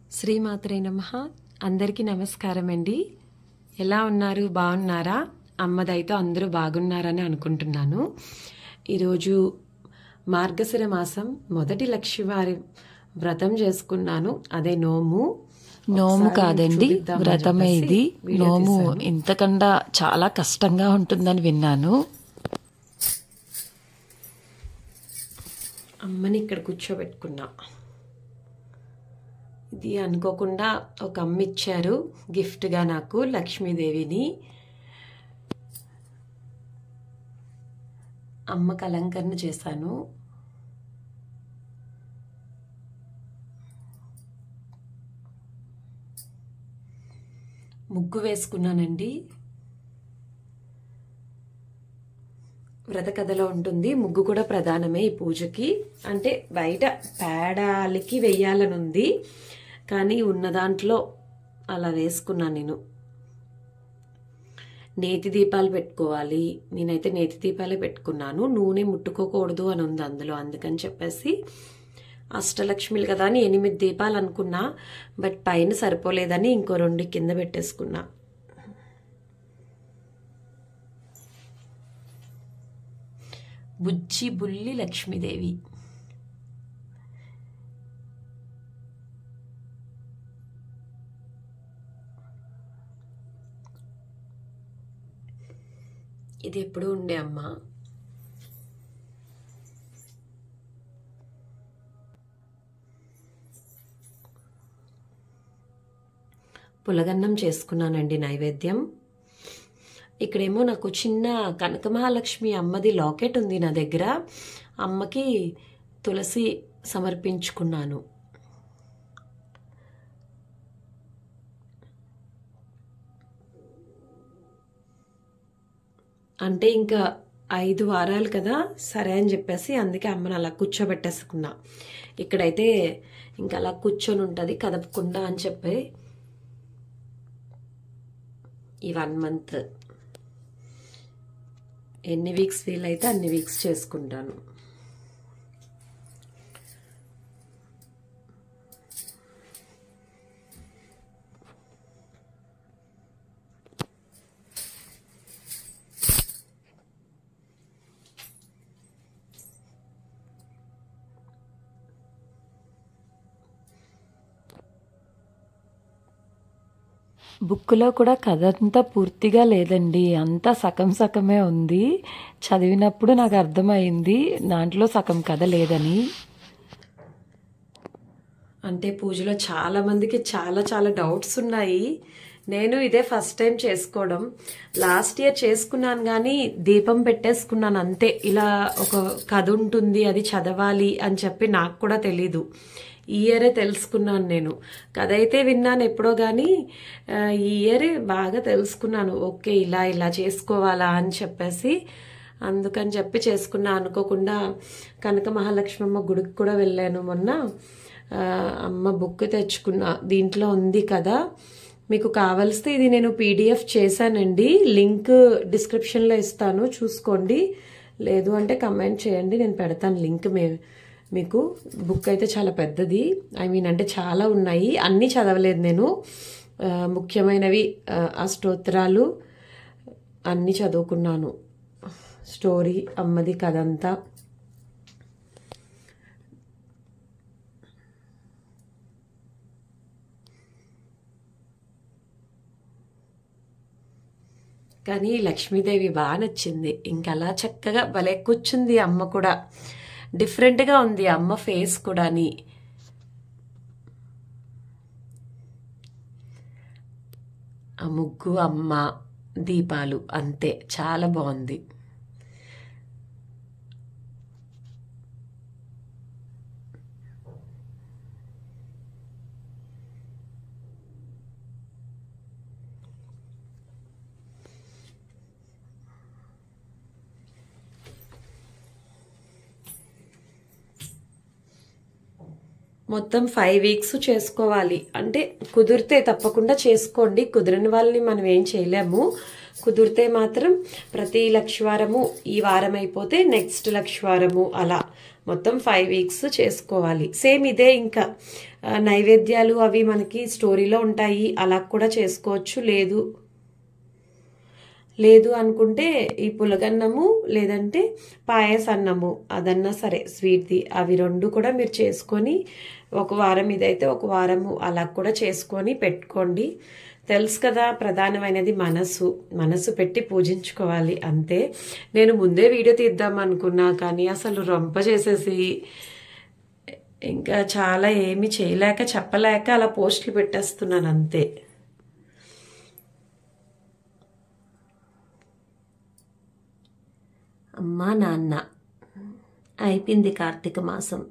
శ్రీమాత్రే నమ అందరికీ నమస్కారం అండి ఎలా ఉన్నారు బాగున్నారా అమ్మదైతే అందరూ బాగున్నారని అనుకుంటున్నాను ఈరోజు మార్గశిర మాసం మొదటి లక్ష్మీవారి వ్రతం చేసుకున్నాను అదే నోము నోము ఒకసారి కాదండి చూపిద్దామని వ్రతమే చెప్పేసి ఇది వీడియో నోము తీశాను. ఇంతకన్నా చాలా కష్టంగా ఉంటుందని విన్నాను అమ్మని ఇక్కడ కూర్చోబెట్టుకున్నా ఇది అనుకోకుండా ఒక అమ్మ ఇచ్చారు గిఫ్ట్గా నాకు లక్ష్మీదేవిని అమ్మకు అలంకరణ చేశాను ముగ్గు వేసుకున్నానండి వ్రత కథలో ఉంటుంది ముగ్గు కూడా ప్రధానమే ఈ పూజకి అంటే బయట పేడాలకి వెయ్యాలని ఉంది కానీ ఉన్న దాంట్లో అలా వేసుకున్నాను నేను నేతి దీపాలు పెట్టుకోవాలి నేనైతే నేతి దీపాలే పెట్టుకున్నాను నూనె ముట్టుకోకూడదు అని ఉంది అందులో అందుకని చెప్పేసి అష్టలక్ష్మిలు కదా అని ఎనిమిది దీపాలు అనుకున్నా బట్ పైన సరిపోలేదని ఇంకో రెండు కింద పెట్టేసుకున్నా బుజ్జి బుల్లి లక్ష్మీదేవి ఇది ఎప్పుడు ఉండే అమ్మ పులగన్నం చేసుకున్నానండి నైవేద్యం ఇక్కడేమో నాకు చిన్న కనకమహాలక్ష్మి అమ్మది లాకెట్ ఉంది నా దగ్గర అమ్మకి తులసి సమర్పించుకున్నాను అంటే ఇంకా ఐదు వారాలు కదా సరే అని చెప్పేసి అందుకే అమ్మని అలా కూర్చోబెట్టేసుకున్నా ఇక్కడైతే ఇంకా అలా కూర్చొని ఉంటుంది కదపకుండా అని చెప్పి ఈ వన్ మంత్ ఎన్ని వీక్స్ ఫీల్ అయితే అన్ని వీక్స్ చేసుకుంటాను బుక్లో కూడా కథ అంతా పూర్తిగా లేదండి అంతా సగం సగమే ఉంది చదివినప్పుడు నాకు అర్థమైంది దాంట్లో సగం కథ లేదని అంటే పూజలో చాలా మందికి చాలా చాలా డౌట్స్ ఉన్నాయి నేను ఇదే ఫస్ట్ టైం చేసుకోవడం లాస్ట్ ఇయర్ చేసుకున్నాను కానీ దీపం పెట్టేసుకున్నాను అంతే ఇలా ఒక కథ ఉంటుంది అది చదవాలి అని చెప్పి నాకు కూడా తెలీదు ఈ ఇయరే తెలుసుకున్నాను నేను కథ అయితే విన్నాను ఎప్పుడో కానీ ఆ, ఈ ఇయర్ బాగా తెలుసుకున్నాను ఓకే ఇలా ఇలా చేసుకోవాలా అని చెప్పేసి అందుకని చెప్పి చేసుకున్నా అనుకోకుండా కనక మహాలక్ష్మమ్మ గుడికి కూడా వెళ్ళాను మొన్న ఆ, అమ్మ బుక్ తెచ్చుకున్నా దీంట్లో ఉంది కదా మీకు కావలిస్తే ఇది నేను పీడిఎఫ్ చేశానండి లింక్ డిస్క్రిప్షన్లో ఇస్తాను చూసుకోండి లేదు అంటే కమెంట్ చేయండి నేను పెడతాను లింక్ మే మీకు బుక్ అయితే చాలా పెద్దది ఐ మీన్ అంటే చాలా ఉన్నాయి అన్నీ చదవలేదు నేను ఆ, ముఖ్యమైనవి ఆ, ఆ స్తోత్రాలు అన్నీ చదువుకున్నాను స్టోరీ అమ్మది కథ అంతా కానీ లక్ష్మీదేవి బాగా నచ్చింది ఇంకా అలా చక్కగా భలే కూర్చుంది అమ్మ కూడా డిఫరెంట్గా ఉంది అమ్మ ఫేస్ కూడాని ఆ ముగ్గు అమ్మ దీపాలు అంతే చాలా బాగుంది మొత్తం ఫైవ్ వీక్స్ చేసుకోవాలి అంటే కుదిరితే తప్పకుండా చేసుకోండి కుదిరని వాళ్ళని మనం ఏం చేయలేము కుదిరితే మాత్రం ప్రతి లక్షవారము ఈ వారం అయిపోతే నెక్స్ట్ లక్షవారము అలా మొత్తం ఫైవ్ వీక్స్ చేసుకోవాలి సేమ్ ఇదే ఇంకా ఆ, నైవేద్యాలు అవి మనకి స్టోరీలో ఉంటాయి అలా కూడా చేసుకోవచ్చు లేదు లేదు అనుకుంటే ఈ పులగన్నము లేదంటే పాయసన్నము అదన్నా సరే స్వీట్ది అవి రెండు కూడా మీరు చేసుకొని ఒక వారం ఇదైతే ఒక వారము అలా కూడా చేసుకొని పెట్టుకోండి తెలుసు కదా ప్రధానమైనది మనసు మనసు పెట్టి పూజించుకోవాలి అంతే నేను ముందే వీడియో తీద్దాం అనుకున్నా కానీ అసలు రొంప చేసేసి ఇంకా చాలా ఏమీ చేయలేక చెప్పలేక అలా పోస్టులు పెట్టేస్తున్నాను అంతే అమ్మా నాన్న అయిపోయింది కార్తీక మాసం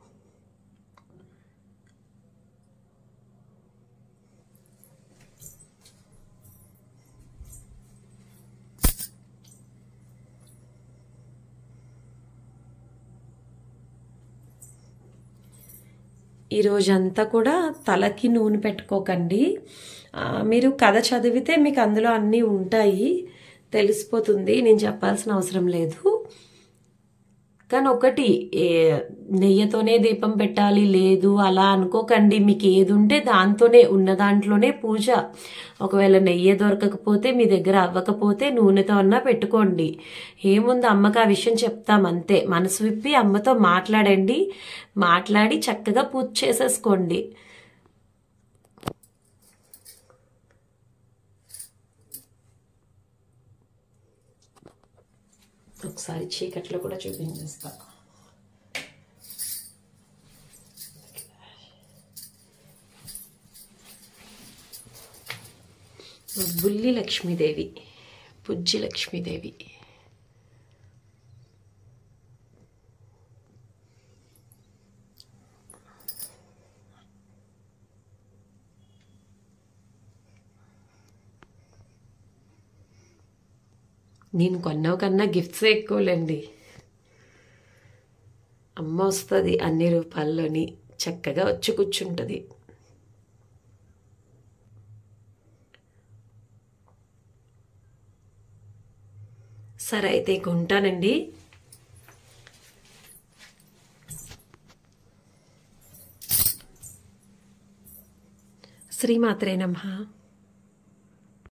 ఈ రోజంతా కూడా తలకి నూనె పెట్టుకోకండి ఆ, మీరు కథ చదివితే మీకు అందులో అన్నీ ఉంటాయి తెలిసిపోతుంది నేను చెప్పాల్సిన అవసరం లేదు కానీ ఒకటి ఏ నెయ్యితోనే దీపం పెట్టాలి లేదు అలా అనుకోకండి మీకు ఏది ఉంటే దాంతోనే ఉన్న దాంట్లోనే పూజ ఒకవేళ నెయ్యి దొరకకపోతే మీ దగ్గర అవ్వకపోతే నూనెతో అన్నా పెట్టుకోండి ఏముంది అమ్మకి ఆ విషయం చెప్తాం అంతే మనసు విప్పి అమ్మతో మాట్లాడండి మాట్లాడి చక్కగా పూజ చేసేసుకోండి ఒకసారి చీకట్లో కూడా చూపించేస్తా బుల్లి లక్ష్మీదేవి పుజ్జి లక్ష్మీదేవి నేను కొన్నావు కన్నా గిఫ్ట్స్ ఎక్కువలేండి అమ్మ వస్తుంది అన్ని రూపాల్లోని చక్కగా వచ్చి కూర్చుంటుంది సరే అయితే ఇక ఉంటానండి శ్రీమాత్రే నమః